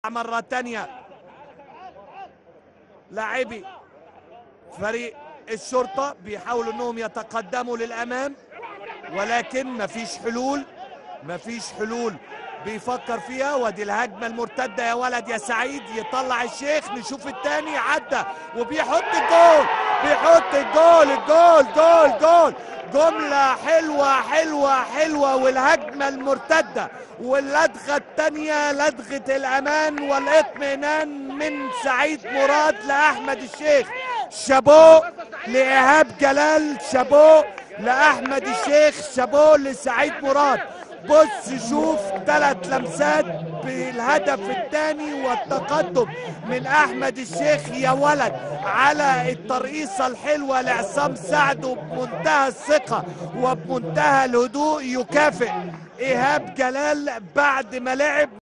مرة تانية لاعبي فريق الشرطة بيحاولوا انهم يتقدموا للامام ولكن مفيش حلول مفيش حلول بيفكر فيها وادي الهجمة المرتدة يا ولد يا سعيد يطلع الشيخ نشوف التاني عدى وبيحط الجول بيحط الجول الجول جول جول جملة حلوة حلوة حلوة والهجمة المرتدة واللدغة التانية لدغة الأمان والاطمئنان من سعيد مراد لأحمد الشيخ شابو لإيهاب جلال شابو لأحمد الشيخ شابو لسعيد مراد بص شوف ثلاث لمسات بالهدف الثاني والتقدم من احمد الشيخ يا ولد على الترقيصه الحلوه لعصام سعد وبمنتهى الثقه وبمنتهى الهدوء يكافئ ايهاب جلال بعد ما لعب